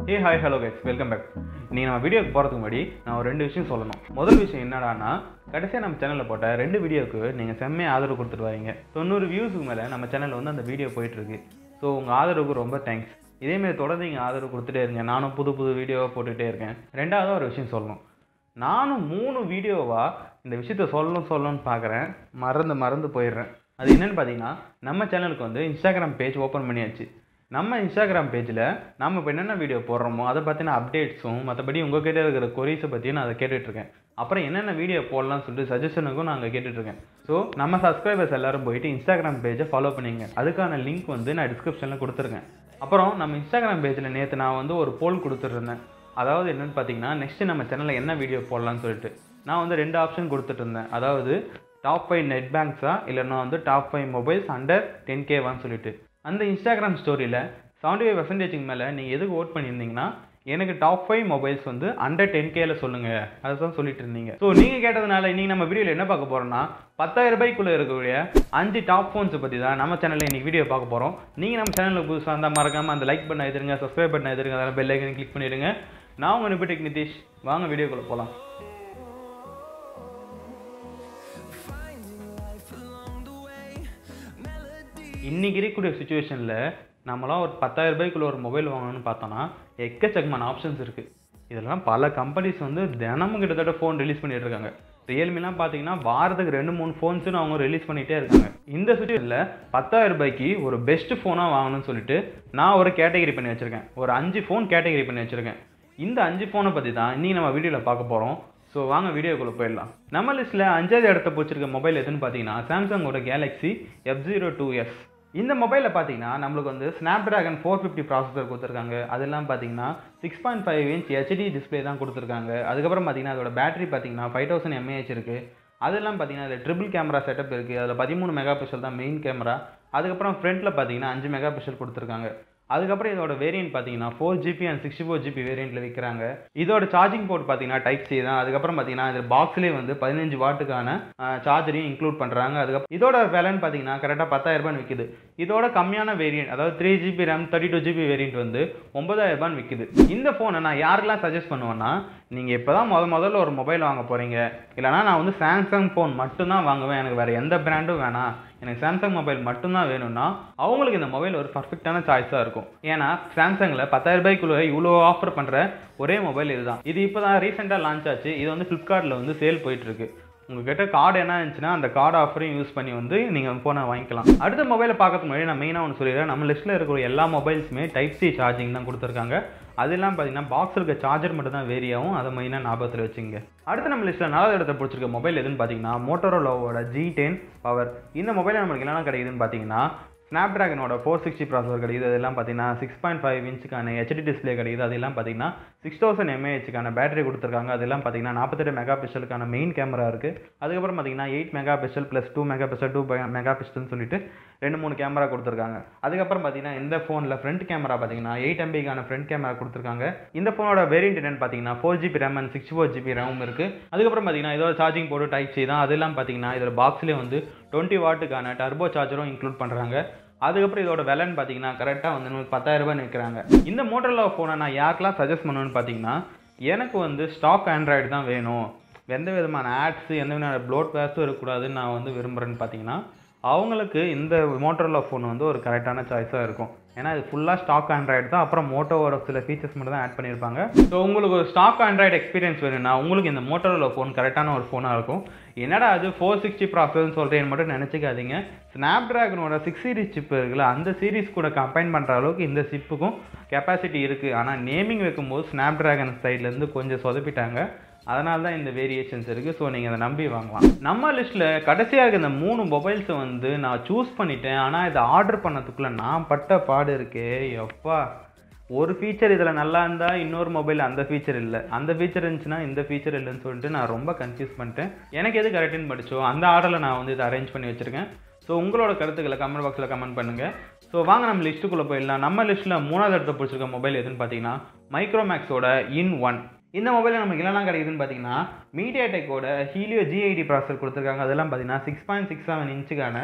ஹே hi hello guys welcome back நீங்கள் நம்ம வீடியோக்கு போகிறதுக்கு முன்னாடி நான் ஒரு ரெண்டு விஷயம் சொல்லணும் முதல் விஷயம் என்னடான்னா கடைசியாக நம்ம சேனலில் போட்ட ரெண்டு வீடியோக்கு நீங்கள் செம்மையாக ஆதரவு கொடுத்துட்டு வரீங்க தொண்ணூறு வியூஸுக்கு மேலே நம்ம சேனலில் வந்து அந்த வீடியோ போயிட்டுருக்கு ஸோ உங்கள் ஆதரவுக்கு ரொம்ப தேங்க்ஸ் இதேமாரி தொடர்ந்து நீங்கள் ஆதரவு கொடுத்துட்டே இருங்க நானும் புது புது வீடியோவாக போட்டுகிட்டே இருக்கேன் ரெண்டாவது ஒரு விஷயம் சொல்லணும் நானும் மூணு வீடியோவாக இந்த விஷயத்த சொல்லணும் சொல்லணும்னு பார்க்குறேன் மறந்து மறந்து போயிடுறேன் அது என்னன்னு பார்த்தீங்கன்னா நம்ம சேனலுக்கு வந்து இன்ஸ்டாகிராம் பேஜ் ஓப்பன் பண்ணியாச்சு நம்ம இன்ஸ்டாகிராம் பேஜில் நம்ம இப்போ என்னென்ன வீடியோ போடுறோமோ அதை பற்றின அப்டேட்ஸும் மற்றபடி உங்ககிட்ட இருக்கிற கொரீஸை பற்றியும் நான் அதை கேட்டுட்ருக்கேன் அப்புறம் என்னென்ன வீடியோ போடலாம்னு சொல்லிட்டு சஜஷனுக்கும் நான் அங்கே கேட்டுட்ருக்கேன் ஸோ நம்ம சப்ஸ்கிரைபர்ஸ் எல்லாரும் போயிட்டு இன்ஸ்டாகிராம் பேஜை ஃபாலோ பண்ணிங்க அதுக்கான லிங்க் வந்து நான் டிஸ்கிரிப்ஷனில் கொடுத்துருக்கேன் அப்புறம் நம்ம இன்ஸ்டாகிராம் பேஜில் நேற்று நான் வந்து ஒரு போல் கொடுத்துட்ருந்தேன் அதாவது என்னென்னு பார்த்தீங்கன்னா நெக்ஸ்ட்டு நம்ம சேனலில் என்ன வீடியோ போடலாம்னு சொல்லிட்டு நான் வந்து ரெண்டு ஆப்ஷன் கொடுத்துட்டு இருந்தேன் அதாவது டாப் ஃபைவ் நெட் பேங்க்ஸா இல்லைன்னா வந்து top five mobiles under ten கேவான்னு சொல்லிட்டு அந்த இன்ஸ்டாகிராம் ஸ்டோரியில் செவன்டி ஃபைவ் பர்சன்டேஜுக்கு மேலே நீங்கள் எதுக்கு ஓட் பண்ணியிருந்தீங்கன்னா எனக்கு டாப் ஃபைவ் மொபைல்ஸ் வந்து அண்டர் டென் கேல சொல்லுங்கள் அதை தான் சொல்லிட்டு இருந்தீங்க ஸோ நீங்கள் கேட்டதுனால இன்றைக்கி நம்ம வீடியோவில் என்ன பார்க்க போகிறோம்னா பத்தாயிரம் ரூபாய்க்குள்ளே இருக்கக்கூடிய அஞ்சு டாப் ஃபோன்ஸை பற்றி தான் நம்ம சேனலில் இன்றைக்கி வீடியோ பார்க்க போகிறோம் நீங்கள் நம்ம சேனலில் புதுசாக இருந்தால் மறக்காமல் அந்த லைக் பண்ண எதிருங்க சப்ஸ்கிரைப் பண்ண எதிருங்க அதெல்லாம் பெல் ஐக்கன் கிளிக் பண்ணிடுங்க நான் உங்கள் நிபிடெக் நிதிஷ் வாங்க வீடியோக்குள்ளே போகலாம் இன்றைக்கி இருக்கக்கூடிய சுச்சுவேஷனில் நம்மளாம் ஒரு பத்தாயிரம் ரூபாய்க்குள்ள ஒரு மொபைல் வாங்கணும்னு பார்த்தோன்னா எக்கச்சக்கமான ஆப்ஷன்ஸ் இருக்குது இதெல்லாம் பல கம்பெனிஸ் வந்து தினமும் கிட்டத்தட்ட ஃபோன் ரிலீஸ் பண்ணிட்டு இருக்காங்க ரியல்மிலாம் பார்த்தீங்கன்னா வாரத்துக்கு ரெண்டு மூணு ஃபோன்ஸுன்னு அவங்க ரிலீஸ் பண்ணிகிட்டே இருக்காங்க இந்த சுச்சுவேஷனில் பத்தாயிரம் ரூபாய்க்கு ஒரு பெஸ்ட் ஃபோனாக வாங்கணும்னு சொல்லிட்டு நான் ஒரு கேட்டகரி பண்ணி வச்சுருக்கேன் ஒரு அஞ்சு ஃபோன் கேட்டகரி பண்ணி வச்சுருக்கேன் இந்த அஞ்சு ஃபோனை பற்றி தான் இன்றைக்கி நம்ம வீடியோவில் பார்க்க போகிறோம் ஸோ வாங்க வீடியோக்குள்ளே போயிடலாம் நம்ம லிஸ்ட்டில் அஞ்சாவது இடத்த பிடிச்சிருக்க மொபைல் எதுன்னு பார்த்தீங்கன்னா சாம்சங்கோட Galaxy F zero two S இந்த மொபைலில் பார்த்தீங்கன்னா நம்மளுக்கு வந்து Snapdragon four fifty processor கொடுத்துருக்காங்க அதெல்லாம் பார்த்தீங்கன்னா six point five inch HD display தான் கொடுத்துருக்காங்க அதுக்கப்புறம் பார்த்தீங்கன்னா அதோட பேட்டரி பார்த்தீங்கன்னா ஃபைவ் தௌசண்ட் எம்ஏஹெச் இருக்குது அதெல்லாம் பார்த்தீங்கன்னா அதில் ட்ரிபிள் கேமரா செட்டப் இருக்குது அதில் பதிமூணு மெகா பிக்சல் தான் மெயின் கேமரா அதுக்கப்புறம் ஃப்ரண்ட்டில் பார்த்தீங்கன்னா அஞ்சு மெகா பிக்சல் கொடுத்துருக்காங்க அதுக்கப்புறம் இதோட வேரியன்ட் பார்த்தீங்கன்னா four GB and sixty four GB வேரியண்ட்டில் விற்கிறாங்க இதோட சார்ஜிங் போர்ட் பார்த்தீங்கன்னா டைப் சி தான் அதுக்கப்புறம் பார்த்தீங்கன்னா இது பாக்ஸ்லேயே வந்து பதினஞ்சு வாட்டுக்கான சார்ஜரையும் இன்க்ளூட் பண்ணுறாங்க அதுக்கப்புறம் இதோட விலைன்னு பார்த்தீங்கன்னா கரெக்டாக பத்தாயிரம் ரூபாய் விற்குது இதோட கம்மியான வேரியன்ட் அதாவது three GB RAM thirty two GB variant வந்து ஒன்பதாயிரம் ரூபான்னு விற்குது இந்த ஃபோனை நான் யாருக்கெல்லாம் சஜஸ்ட் பண்ணுவேன்னா நீங்கள் இப்போ தான் முத முதல்ல ஒரு மொபைல் வாங்க போகிறீங்க இல்லைனா நான் வந்து சாம்சங் ஃபோன் மட்டும்தான் வாங்குவேன் எனக்கு வேறு எந்த பிராண்டும் வேணாம் எனக்கு சாம்சங் மொபைல் மட்டும்தான் வேணும்னா அவங்களுக்கு இந்த மொபைல் ஒரு பர்ஃபெக்டான சாய்ஸாக இருக்கும் ஏன்னா சாம்சங்கில் பத்தாயிரம் ரூபாய்க்குள்ள இவ்வளோ ஆஃபர் பண்ணுற ஒரே மொபைல் இதுதான் இது இப்போ தான் ரீசெண்டாக லான்ச் ஆச்சு இது வந்து ஃப்ளிப்கார்ட்டில் வந்து சேல் போயிட்டுருக்கு உங்ககிட்ட கார்டு என்ன இருந்துச்சுன்னா அந்த கார்டு ஆஃபரையும் யூஸ் பண்ணி வந்து நீங்கள் ஃபோனை வாங்கிக்கலாம் அடுத்த மொபைலை பார்க்கறதுக்கு முன்னாடி நான் மெயினாக ஒன்று சொல்லிடுறேன் நம்ம லிஸ்ட்டில் இருக்கிற எல்லா மொபைல்ஸுமே டைப் சி சார்ஜிங் தான் கொடுத்துருக்காங்க அதெல்லாம் பார்த்தீங்கன்னா பாக்ஸ் இருக்க சார்ஜர் மட்டும் தான் வேரி ஆகும் அதை மெயினாக ஞாபகத்தில் வச்சுங்க அடுத்து நம்ம லிஸ்ட்டில் நாலாவது இடத்த பிடிச்சிருக்க மொபைல் எதுன்னு பார்த்தீங்கன்னா மோட்டோரோலாவோட ஜி டென் பவர் இந்த மொபைல் நம்மளுக்கு என்னென்ன கிடைக்குதுன்னு பார்த்தீங்கன்னா ஸ்னாப் ட்ராகனோட ஃபோர் சிக்ஸ்டி ப்ராசஸர் கிடைக்குது அதெல்லாம் பார்த்தீங்கன்னா சிக்ஸ் பாயிண்ட் ஃபைவ் இன்ச்சுக்கான ஹெச்டி டிஸ்பிளே கிடைக்குது அதெல்லாம் பார்த்தீங்கன்னா சிக்ஸ் தௌசண்ட் எம்ஏஹெச்சுக்கான பேட்டரி கொடுத்துருக்காங்க அதெல்லாம் பார்த்தீங்கன்னா நாற்பத்தெட்டு மெகா பிக்சலுக்கான மெயின் கேமரா இருக்குது அதுக்கப்புறம் பார்த்தீங்கன்னா eight megapixel plus two megapixel two மெகா பிக்சல்னு சொல்லிட்டு ரெண்டு மூணு கேமரா கொடுத்துருக்காங்க அதுக்கப்புறம் பார்த்தீங்கன்னா இந்த ஃபோனில் ஃப்ரண்ட் கேமரா பார்த்தீங்கன்னா எயிட் எம்பிக்கான ஃப்ரண்ட் கேமரா கொடுத்துருக்காங்க இந்த ஃபோனோட வேரியன்ட் என்னன்னு பார்த்தீங்கன்னா four GB RAM and sixty four GB RAM இருக்குது அதுக்கப்புறம் பார்த்தீங்கன்னா இதோட சார்ஜிங் போர்டு டைப் சி தான் அதெல்லாம் பார்த்தீங்கன்னா இதோட பாக்ஸ்லேயே வந்து டுவெண்ட்டி வாட்டுக்கான டர்போ சார்ஜரும் இன்க்ளூட் பண்ணுறாங்க அதுக்கப்புறம் இதோட விலைன்னு பார்த்தீங்கன்னா கரெக்டாக வந்து நமக்கு பத்தாயிரம் ரூபாய் நிற்கிறாங்க இந்த மோட்டரில் ஃபோனை நான் யாருக்கெல்லாம் சஜஸ்ட் பண்ணுவேன்னு பார்த்தீங்கன்னா எனக்கு வந்து ஸ்டாக் ஆண்ட்ராய்டு தான் வேணும் எந்த விதமான ஆட்ஸு எந்த விதமான ப்ளோட் வேர்ஸும் இருக்கக்கூடாதுன்னு நான் வந்து விரும்புகிறேன்னு பார்த்தீங்கன்னா அவங்களுக்கு இந்த மோட்டரோலா ஃபோன் வந்து ஒரு கரெக்டான சாய்ஸாக இருக்கும் ஏன்னா இது ஃபுல்லாக ஸ்டாக் ஆண்ட்ராய்டு தான் அப்புறம் மோட்டோவோட சில ஃபீச்சர்ஸ் மட்டும் தான் ஆட் பண்ணியிருப்பாங்க ஸோ உங்களுக்கு ஒரு ஸ்டாக் ஆண்ட்ராய்டு எக்ஸ்பீரியன்ஸ் வேணும்னா உங்களுக்கு இந்த மோட்டரோலா ஃபோன் கரெக்டான ஒரு ஃபோனாக இருக்கும் என்னடா அது ஃபோர் சிக்ஸ்டி ப்ராசஸ்ன்னு சொல்கிறேன்னு மட்டும் நினச்சிக்காதீங்க ஸ்னாப் ட்ராகனோட சிக்ஸ் சீரிஸ் சிப் இருக்குல்ல அந்த சீரிஸ் கூட கம்பைன் பண்ணுற அளவுக்கு இந்த சிப்புக்கும் கெப்பாசிட்டி இருக்குது ஆனால் நேமிங் வைக்கும்போது ஸ்னாப் ட்ராகன் சைட்லேருந்து கொஞ்சம் சொதப்பிட்டாங்க அதனால தான் இந்த வேரியேஷன்ஸ் இருக்குது ஸோ நீங்கள் அதை நம்பி வாங்கலாம் நம்ம லிஸ்ட்டில் கடைசியாக இருக்க இந்த மூணு மொபைல்ஸை வந்து நான் சூஸ் பண்ணிட்டேன் ஆனால் இதை ஆர்டர் பண்ணதுக்குள்ளே நான் பட்ட பாடு இருக்கே எப்பா ஒரு ஃபீச்சர் இதில் நல்லா இருந்தால் இன்னொரு மொபைல் அந்த ஃபீச்சர் இல்லை அந்த ஃபீச்சர் இருந்துச்சுன்னா இந்த ஃபீச்சர் இல்லைன்னு சொல்லிட்டு நான் ரொம்ப கன்ஃபியூஸ் பண்ணிட்டேன் எனக்கு எது கரெக்டுன்னு படிச்சோ அந்த ஆர்டரில் நான் வந்து இதை அரேஞ்ச் பண்ணி வச்சுருக்கேன் ஸோ உங்களோட கருத்துக்களை கமெண்ட் பாக்ஸில் கமெண்ட் பண்ணுங்கள் ஸோ வாங்க நம்ம லிஸ்ட்டுக்குள்ளே போயிடலாம் நம்ம லிஸ்ட்டில் மூணாவது இடத்த பிடிச்சிருக்க மொபைல் எதுன்னு பார்த்தீங்கன்னா மைக்ரோமேக்ஸோட இன் ஒன் இந்த மொபைலில் நமக்கு என்னெல்லாம் கிடைக்குதுன்னு பார்த்தீங்கன்னா மீடியா டெக்கோட ஹீலியோ ஜிஐடி ப்ராசர் கொடுத்துருக்காங்க அதெல்லாம் பார்த்தீங்கன்னா சிக்ஸ் பாயிண்ட் சிக்ஸ் செவன் இன்ச்சுக்கான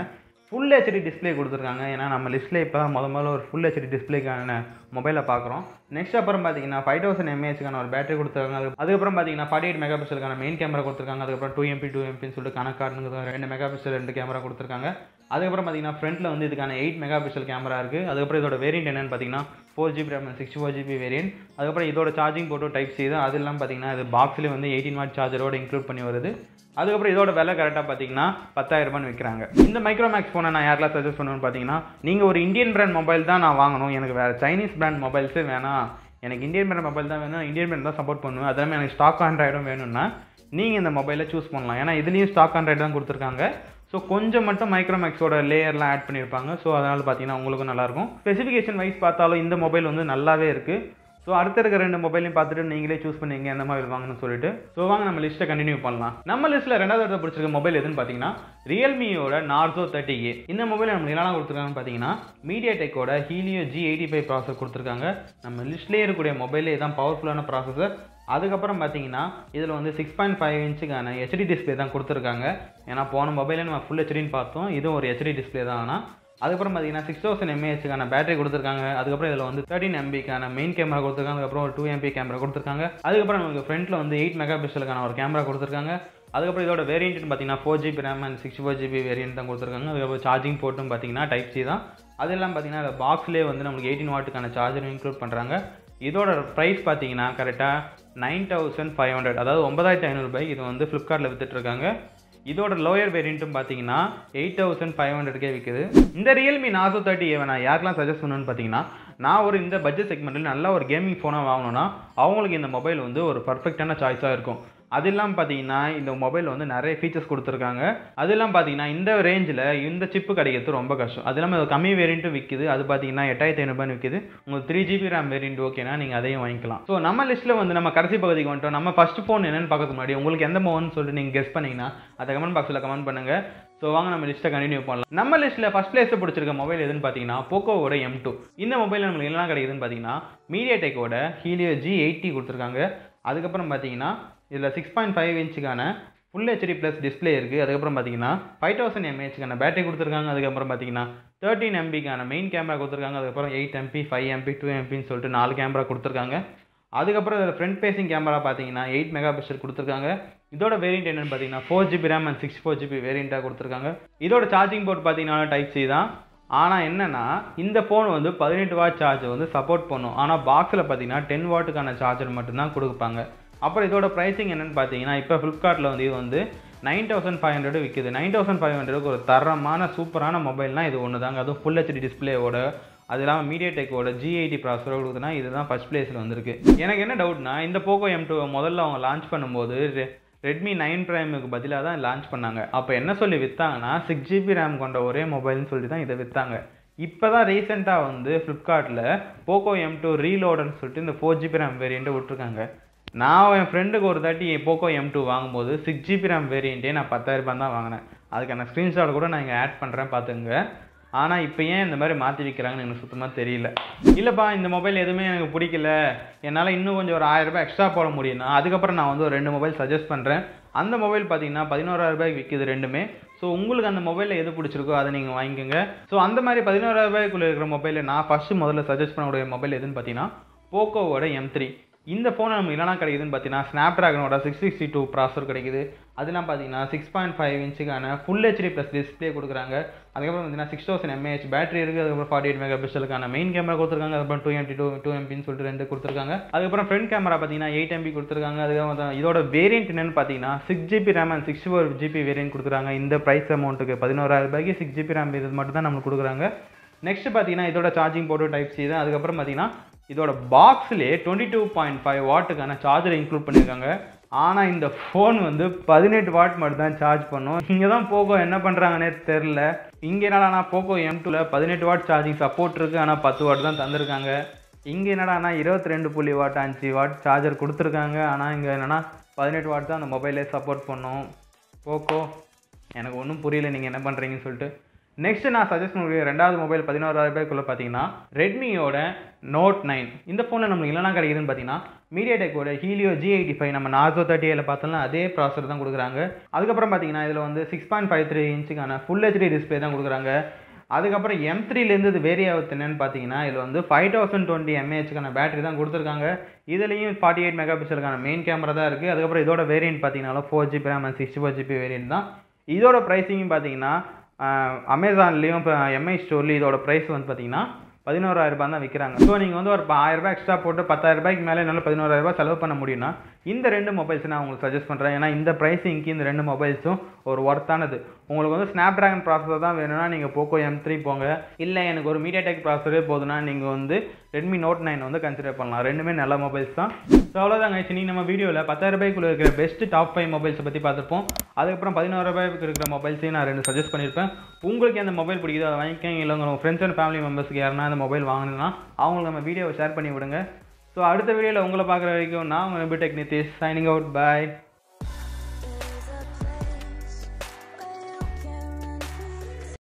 ஃபுல் ஹெச்டி டிஸ்ப்ளே கொடுத்துருக்காங்க ஏன்னா நம்ம லிஸ்ட்டில் இப்போ தான் முத முதல்ல ஒரு ஃபுல் ஹெச்டி டிஸ்ப்ளேக்கான மொபைலை பார்க்குறோம் நெக்ஸ்ட் அப்புறம் பார்த்தீங்கன்னா ஃபைவ் தௌசண்ட் எம்ஏஹெச்க்கான ஒரு பேட்டரி கொடுத்துருக்காங்க அது அதுக்கப்புறம் பார்த்தீங்கன்னா ஃபார்ட்டி எயிட் மெகா பிக்சலுக்கான மெயின் கேமரா கொடுத்துருக்காங்க அதுக்கப்புறம் டூ எம்பி டூ எம்பின்னு சொல்லிட்டு கணக்கார்டுங்க ரெண்டு மெகா பிக்சல் ரெண்டு கேமரா கொடுத்துருக்காங்க அதுக்கப்புறம் பார்த்தீங்கன்னா ஃப்ரண்ட்டில் வந்து இதுக்கான எயிட் மெகா பிக்சல் கேமரா இருக்குது அதுக்கப்புறம் இதோட வேரியன்ட் என்னன்னு பார்த்தீங்கன்னா four GB RAM sixty four GB variant அதுக்கப்புறம் இதோட சார்ஜிங் போட்டு டைப் சி தான் அது இல்லாமல் பார்த்தீங்கன்னா இது பாக்ஸ்லேயே வந்து எயிட்டீன் வாட் சார்ஜரோட இன்க்ளூட் பண்ணி வருது அதுக்கப்புறம் இதோட விலை கரெக்டாக பார்த்தீங்கன்னா பத்தாயிரம் ரூபான்னு விற்கிறாங்க இந்த மைக்ரோமேக்ஸ் ஃபோனை நான் யாரெல்லாம் சஜஸ்ட் பண்ணுவேன்னு பார்த்தீங்கன்னா நீங்கள் ஒரு இந்தியன் பிராண்ட் மொபைல் தான் நான் வாங்கணும் எனக்கு வேறு சைனீஸ் பிராண்ட் மொபைல்ஸே வேணாம் எனக்கு இந்தியன் பிராண்ட் மொபைல் தான் வேணும் இந்தியன் பிராண்ட் தான் சப்போர்ட் பண்ணுவேன் அதே எனக்கு ஸ்டாக் ஆண்ட்ராய்டும் வேணும்னா நீங்கள் இந்த மொபைலை சூஸ் பண்ணலாம் ஏன்னா இதுலேயும் ஸ்டாக் ஆண்ட்ராய்டு தான் கொடுத்துருக்காங்க ஸோ கொஞ்சம் மட்டும் மைக்ரோமேக்ஸோட லேயர்லாம் ஆட் பண்ணியிருப்பாங்க ஸோ அதனால் பார்த்தீங்கன்னா உங்களுக்கும் நல்லாயிருக்கும் ஸ்பெசிஃபிகேஷன் வைஸ் பார்த்தாலும் இந்த மொபைல் வந்து நல்லாவே இருக்குது ஸோ அடுத்த இருக்க ரெண்டு மொபைலையும் பார்த்துட்டு நீங்களே சூஸ் பண்ணீங்க எந்த மொபைல் வாங்கணும்னு சொல்லிட்டு ஸோ வாங்க நம்ம லிஸ்ட்டை கண்டினியூ பண்ணலாம் நம்ம லிஸ்ட்டில் ரெண்டாவது இடத்துல பிடிச்சிருக்க மொபைல் எதுன்னு பார்த்தீங்கன்னா ரியல்மியோட நார்சோ தேர்ட்டி ஏ இந்த மொபைல் நம்ம என்னெல்லாம் கொடுத்துருக்காங்கன்னு பார்த்தீங்கன்னா மீடியா டெக்கோட Helio G eighty five processor கொடுத்துருக்காங்க நம்ம லிஸ்ட்லேயே இருக்கக்கூடிய மொபைலே தான் பவர்ஃபுல்லான ப்ராசஸர் அதுக்கப்புறம் பார்த்தீங்கன்னா இதில் வந்து சிக்ஸ் பாயிண்ட் ஃபைவ் இன்ச்சுக்கான ஹெச்டி டிஸ்பிளே தான் கொடுத்துருக்காங்க ஏன்னா போன மொபைலே நம்ம ஃபுல் ஹெச்டின்னு பார்த்தோம் இதுவும் ஒரு ஹெச்டி டிஸ்பிளே தான் ஆனால் அதுக்கப்புறம் பார்த்தீங்கன்னா சிக்ஸ் தௌசண்ட் எம்ஏஹெச்க்கான பேட்டரி கொடுத்துருக்காங்க அதுக்கப்புறம் இதில் வந்து தேர்ட்டின் எம்பிக்கான மெயின் கேமரா கொடுத்துருக்காங்க அதுக்கப்புறம் ஒரு டூ எம்பி கேமரா கொடுத்துருக்காங்க அதுக்கப்புறம் நமக்கு ஃப்ரண்ட்டில் வந்து எயிட் மெகா பிக்சலுக்கான ஒரு கேமரா கொடுத்துருக்காங்க அதுக்கப்புறம் இதோட வேரியன்ட்னு பார்த்தீங்கன்னா four GB RAM and sixty four GB variant தான் கொடுத்துருக்காங்க அதுக்கப்புறம் சார்ஜிங் போர்ட்டும் பார்த்தீங்கன்னா டைப் சி தான் அது எல்லாம் பார்த்தீங்கன்னா இந்த பாக்ஸ்லேயே வந்து நம்மளுக்கு எயிட்டின் வாட்டுக்கான சார்ஜரும் இன்க்ளூட் பண்ணுறாங்க இதோட ப்ரைஸ் பார்த்தீங்கன்னா கரெக்டாக நைன் தௌசண்ட் ஃபைவ் ஹண்ட்ரட் அதாவது ஒன்பதாயிரத்தி ஐநூறுபாய்க்கு இது வந்து ஃப்ளிப்கார்ட்டில் வித்துட்ருக்காங்க இதோட லோயர் வேரியண்ட்டும் பார்த்தீங்கன்னா எயிட் தௌசண்ட் ஃபைவ் ஹண்ட்ரட்கே விற்குது இந்த ரியல்மி நாசோ தேர்ட்டி ஏவை நான் யாருக்கெல்லாம் சஜஸ்ட் பண்ணுன்னு பார்த்தீங்கன்னா நான் ஒரு இந்த பட்ஜெட் செக்மெண்ட்டில் நல்ல ஒரு கேமிங் ஃபோனாக வாங்கணும்னா அவங்களுக்கு இந்த மொபைல் வந்து ஒரு பர்ஃபெக்டான சாய்ஸாக இருக்கும் அது இல்லாமல் பார்த்தீங்கன்னா இந்த மொபைல் வந்து நிறைய ஃபீச்சர்ஸ் கொடுத்துருக்காங்க அது இல்லாமல் பார்த்தீங்கன்னா இந்த ரேஞ்சில் இந்த சிப்பு கிடைக்கிறது ரொம்ப கஷ்டம் அது இல்லாமல் இது கம்மி வேரியண்ட்டும் விற்குது அது பார்த்தீங்கன்னா எட்டாயிரத்தி ஐநூறுபான்னு விற்குது உங்களுக்கு த்ரீ ஜிபி ரேம் வேரியண்ட் ஓகேனா நீங்கள் அதையும் வாங்கிக்கலாம் ஸோ நம்ம லிஸ்ட்டில் வந்து நம்ம கடைசி பகுதிக்கு வந்துட்டோம் நம்ம ஃபஸ்ட் ஃபோன் என்னென்னு பார்க்கறதுக்கு முன்னாடி உங்களுக்கு எந்த ஃபோன் சொல்லிட்டு நீங்கள் கெஸ் பண்ணீங்கன்னா அதை கமெண்ட் பாக்ஸில் கமெண்ட் பண்ணுங்கள் ஸோ வாங்க நம்ம லிஸ்ட்டை கண்டினியூ பண்ணலாம் நம்ம லிஸ்ட்டில் ஃபஸ்ட் பிளேஸில் பிடிச்சிருக்க மொபைல் எதுன்னு பார்த்தீங்கன்னா போக்கோவோட எம் டூ இந்த மொபைல் நம்மளுக்கு என்னெல்லாம் கிடைக்குதுன்னு பார்த்தீங்கன்னா மீடியா டெக்கோட ஹீலியோ ஜி எயிட்டி கொடுத்துருக்காங்க அதுக்கப்புறம் பார்த்தீங்கன்னா இதில் சிக்ஸ் பாயிண்ட் ஃபைவ் இன்ச்சுக்கான ஃபுல் ஹெச்டி ப்ளஸ் டிஸ்பிளே இருக்குது அதுக்கப்புறம் பார்த்தீங்கன்னா ஃபைவ் தௌசண்ட் எம்ஏஹெச்க்கான பேட்டரி கொடுத்துருக்காங்க அதுக்கப்புறம் பார்த்தீங்கன்னா தேர்ட்டின் எம்பிக்கான மெயின் கேமரா கொடுத்துருக்காங்க அதுக்கப்புறம் eight MP five MP two எம்பின்னு சொல்லிட்டு நாலு கேமரா கொடுத்துருக்காங்க அதுக்கப்புறம் இதில் ஃப்ரண்ட் ஃபேசிங் கேமரா பார்த்தீங்கன்னா எயிட் மெகா பிக்சல் கொடுத்துருக்காங்க இதோட வேரியன்ட் என்னென்னு பார்த்தீங்கன்னா four GB RAM and six four GB வேரியண்ட்டாக கொடுத்துருக்காங்க இதோட சார்ஜிங் போர்ட் பார்த்தீங்கன்னா டைப் சி தான் ஆனால் என்னென்னா இந்த ஃபோன் வந்து பதினெட்டு வாட் சார்ஜ் வந்து சப்போர்ட் பண்ணும் ஆனால் பாக்ஸில் பார்த்தீங்கன்னா டென் வாட்டுக்கான சார்ஜர் மட்டும்தான் கொடுப்பாங்க அப்புறம் இதோட ப்ரைஸிங் என்னென்னு பார்த்தீங்கன்னா இப்போ ஃப்ளிப்கார்ட்டில் வந்து இது வந்து நைன் தௌசண்ட் ஃபைவ் ஹண்ட்ரட் விற்கிது நைன் தௌசண்ட் ஃபைவ் ஹண்ட்ரடுக்கு ஒரு தரமான சூப்பரான மொபைல்னால் இது ஒன்று தாங்க அதுவும் ஃபுல் ஹெச்டி டிஸ்பிளேவோட அது இல்லாமல் மீடியா டெக்கோட ஜி எயிட்டி ப்ராசரோட கொடுத்தனா இதுதான் ஃபஸ்ட் பிளேஸில் வந்திருக்கு எனக்கு என்ன டவுட்னா இந்த போக்கோ எம் டூ முதல்ல அவங்க லான்ச் பண்ணும்போது ரெட்மி நைன் ப்ரைமுக்கு பதிலாக தான் லான்ச் பண்ணாங்க அப்போ என்ன சொல்லி விற்றாங்கன்னா சிக்ஸ் ஜிபி ரேம் கொண்ட ஒரே மொபைல்னு சொல்லி தான் இதை விற்றாங்க இப்போ தான் ரீசெண்டாக வந்து ஃப்ளிப்கார்ட்டில் போக்கோ எம் டூ ரீலோடுன்னு சொல்லிட்டு இந்த ஃபோர் ஜிபி ரேம் வேரியண்ட்டை விட்ருக்காங்க நான் என் ஃப்ரெண்டுக்கு ஒரு தாட்டி போக்கோ எம் டூ வாங்கும்போது சிக்ஸ் ஜிபி ரேம் வேரியண்ட்டே நான் பத்தாயிரரூபா தான் வாங்கினேன் அதுக்கான ஸ்க்ரீன்ஷாட் கூட நான் இங்கே ஆட் பண்ணுறேன் பார்த்துங்க ஆனால் இப்போ ஏன் இந்த மாதிரி மாற்றி விற்கிறாங்கன்னு எனக்கு சுத்தமாக தெரியல இல்லைப்பா இந்த மொபைல் எதுவுமே எனக்கு பிடிக்கல என்னால் இன்னும் கொஞ்சம் ஒரு ஆயிரரூபா எக்ஸ்ட்ரா போட முடியும்னா அதுக்கப்புறம் நான் வந்து ஒரு ரெண்டு மொபைல் சஜஸ்ட் பண்ணுறேன் அந்த மொபைல் பார்த்தீங்கன்னா பதினோராயிரரூபாய்க்கு விற்கிது ரெண்டுமே ஸோ உங்களுக்கு அந்த மொபைலில் எது பிடிச்சிருக்கோ அதை நீங்கள் வாங்கிக்கோங்க ஸோ அந்த மாதிரி பதினோராயிரரூபாய்க்குள்ளே இருக்கிற மொபைலில் நான் ஃபஸ்ட்டு முதல்ல சஜஸ்ட் பண்ணக்கூடிய மொபைல் எதுன்னு பார்த்தீங்கன்னா போக்கோவோட எம் த்ரீ இந்த ஃபோன் நம்ம என்னென்னா கிடைக்குதுன்னு பார்த்தீங்கன்னா ஸ்னாப் ட்ராகனோட சிக்ஸ் சிக்ஸ்டி டூ ப்ராசர் கிடைக்குது அதெல்லாம் பார்த்தீங்கன்னா சிக்ஸ் பாயிண்ட் ஃபைவ் இன்ச்சுக்கான ஃபுல் ஹெச்டி ப்ளஸ் டிஸ்பிளே கொடுக்குறாங்க அதுக்கப்புறம் பார்த்தீங்கன்னா சிக்ஸ் தௌசண்ட் எம்ஏஹெச் பேட்டரி இருக்குது அதுக்கப்புறம் ஃபார்ட்டி எயிட் மெகா பிக்சலுக்கான மெயின் கேமரா கொடுத்துருக்காங்க அதுக்கப்புறம் டூ எம்பி டூ டூ எம்பின்னு சொல்லிட்டு ரெண்டு கொடுத்துருக்காங்க அதுக்கப்புறம் ஃப்ரண்ட் கேமரா பார்த்தீங்கன்னா எயிட் எம்பி கொடுத்துருக்காங்க அதுக்கப்புறம் இதோட வேரியன்ட் என்னன்னு பார்த்தீங்கன்னா six GB RAM and sixty four GB variant கொடுக்குறாங்க இந்த ப்ரைஸ் அமௌண்ட்டுக்கு பதினோராயிரம் ரூபாய்க்கு சிக்ஸ் ஜிபி ரேம் இது மட்டும் தான் நம்மளுக்கு கொடுக்குறாங்க நெக்ஸ்ட் பார்த்தீங்கன்னா இதோட சார்ஜிங் போர்டு டைப் சி தான் அதுக்கப்புறம் பார்த்தீங்கன்னா இதோட பாக்ஸ்லேயே டுவெண்ட்டி டூ பாயிண்ட் ஃபைவ் வாட்டுக்கான சார்ஜர் இன்க்ளூட் பண்ணியிருக்காங்க ஆனால் இந்த ஃபோன் வந்து பதினெட்டு வாட் மட்டும் தான் சார்ஜ் பண்ணும் இங்கே தான் போகோ என்ன பண்ணுறாங்கன்னே தெரில இங்கே என்னடா போகோ எம் டூவில் பதினெட்டு வாட் சார்ஜிங் சப்போர்ட் இருக்குது ஆனால் பத்து வாட் தான் தந்திருக்காங்க இங்கே என்னடானா இருபத்தி ரெண்டு புள்ளி வாட் அஞ்சு வாட் சார்ஜர் கொடுத்துருக்காங்க ஆனால் இங்கே என்னென்னா பதினெட்டு வாட் தான் அந்த மொபைலே சப்போர்ட் பண்ணும் போக்கோ எனக்கு ஒன்றும் புரியல நீங்கள் என்ன பண்ணுறீங்கன்னு சொல்லிட்டு நெக்ஸ்ட் நான் சஜஸ்ட் பண்ணக்கூடிய ரெண்டாவது மொபைல் பதினோராயிரம் ரூபாய்க்குள்ள பார்த்தீங்கன்னா ரெட்மியோட நோட் நைன் இந்த ஃபோனில் நம்மளுக்கு என்னெல்லாம் கிடைக்குதுன்னு பார்த்தீங்கன்னா மீடியா டெக்கோட ஹீலியோ ஜி எயிட்டி ஃபைவ் நம்ம நார்சோ தேர்ட்டி ஏல பார்த்தோம்னா அதே ப்ராசர் தான் கொடுக்குறாங்க அதுக்கப்புறம் பார்த்தீங்கன்னா இதில் வந்து சிக்ஸ் பாயிண்ட் ஃபைவ் த்ரீ இன்ச்சுக்கான ஃபுல் ஹெச்டி டிஸ்பிளே தான் கொடுக்குறாங்க அதுக்கப்புறம் எம் த்ரீலேருந்து இது வேரி ஆகுது என்னன்னு பார்த்தீங்கன்னா இதில் வந்து ஃபைவ் தௌசண்ட் டுவெண்ட்டி எம்ஏஹெச்க்கான பேட்டரி தான் கொடுத்துருக்காங்க இதுலேயும் ஃபார்ட்டி எயிட் மெகா பிக்சலுக்கான மெயின் கேமரா தான் இருக்குது அதுக்கப்புறம் இதோட வேரியன்ட் பார்த்தீங்கன்னா four GB RAM sixty four GB variant தான் இதோட ப்ரைஸிங்கும் பார்த்தீங்கன்னா அமேசான்லேயும் இப்போ எம்ஐ ஸ்டோர்லேயும் இதோட ப்ரைஸ் வந்து பார்த்தீங்கன்னா பதினோராயிரம் ரூபாய் தான் விற்கிறாங்க ஸோ நீங்கள் வந்து ஒரு ஆயிரம் ரூபாய் எக்ஸ்ட்ரா போட்டு பத்தாயிரம் ரூபாய்க்கு மேலே என்னால் பதினோராயிரம் ரூபாய் செலவு பண்ண முடியும்னா இந்த ரெண்டு மொபைல்ஸ் நான் உங்களுக்கு சஜஸ்ட் பண்ணுறேன் ஏன்னா இந்த ப்ரைஸிங்க்கு இந்த ரெண்டு மொபைல்ஸும் ஒரு ஒர்த்தானது உங்களுக்கு வந்து ஸ்னாப் ட்ராகன் ப்ராசஸர் தான் வேணும்னா நீங்கள் போக்கோ எம் த்ரீ போங்க இல்லை எனக்கு ஒரு மீடியா டெக் ப்ராசஸரே போதுன்னா நீங்கள் வந்து ரெட்மி நோட் நைன் வந்து கன்சிடர் பண்ணலாம் ரெண்டுமே நல்ல மொபைல்ஸ் தான் ஸோ அவ்வளோதாங்க நீ நம்ம வீடியோவில் பத்தாயிரம் ரூபாய்க்குள்ள இருக்கிற பெஸ்ட் டாப் ஃபைவ் மொபைல்ஸை பற்றி பார்த்துருப்போம் அதுக்கப்புறம் பதினோரு ரூபாய்க்கு இருக்கிற மொபைல்ஸையும் நான் ரெண்டு சஜஸ்ட் பண்ணியிருப்பேன் உங்களுக்கு எந்த மொபைல் பிடிக்குதோ அதை வாங்கிக்கங்க இல்லை உங்கள் ஃப்ரெண்ட்ஸ் அண்ட் ஃபேமிலி மெம்பர்ஸ்க்கு யாருன்னா அந்த மொபைல் வாங்கினா அவங்களுக்கு நம்ம வீடியோவை ஷேர் பண்ணி விடுங்க ஸோ அடுத்த வீடியோவில் உங்களை பார்க்குற வரைக்கும் நான் உங்கள் டெக் நிதிஷ் சைனிங் அவுட் பாய்